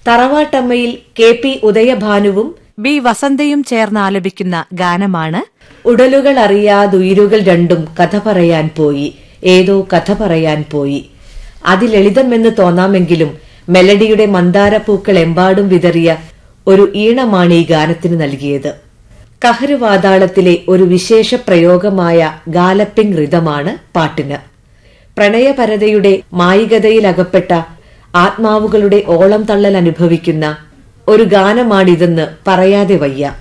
തറവാട്ടമ്മയിൽ K P ഉദയഭാനുവും B വസന്തയും ചേർന്ന് ആലപിക്കുന്ന ഗാനമാണ് ഉടലുകൾ അറിയാതുയിരുകൾ രണ്ടും കഥ പറയാൻ പോയി ഏതോ കഥ പറയാൻ പോയി അതിലളിതമെന്ന് തോന്നാമെങ്കിലും മെലഡിയുടെ മന്ദാരപ്പൂക്കൾ എമ്പാടും വിതറിയ ഒരു ഈണമാണ് ഈ ഗാനത്തിന് നൽകിയത് കഹരുവാതാളത്തിലെ ഒരു വിശേഷ പ്രയോഗമായ ഗാലപ്പിംഗ് ഋതമാണ് പാട്ടിന് പ്രണയപരതയുടെ മായികതയിലകപ്പെട്ട ആത്മാവുകളുടെ ഓളം തള്ളൽ അനുഭവിക്കുന്ന ഒരു ഗാനമാണിതെന്ന് പറയാതെ വയ്യ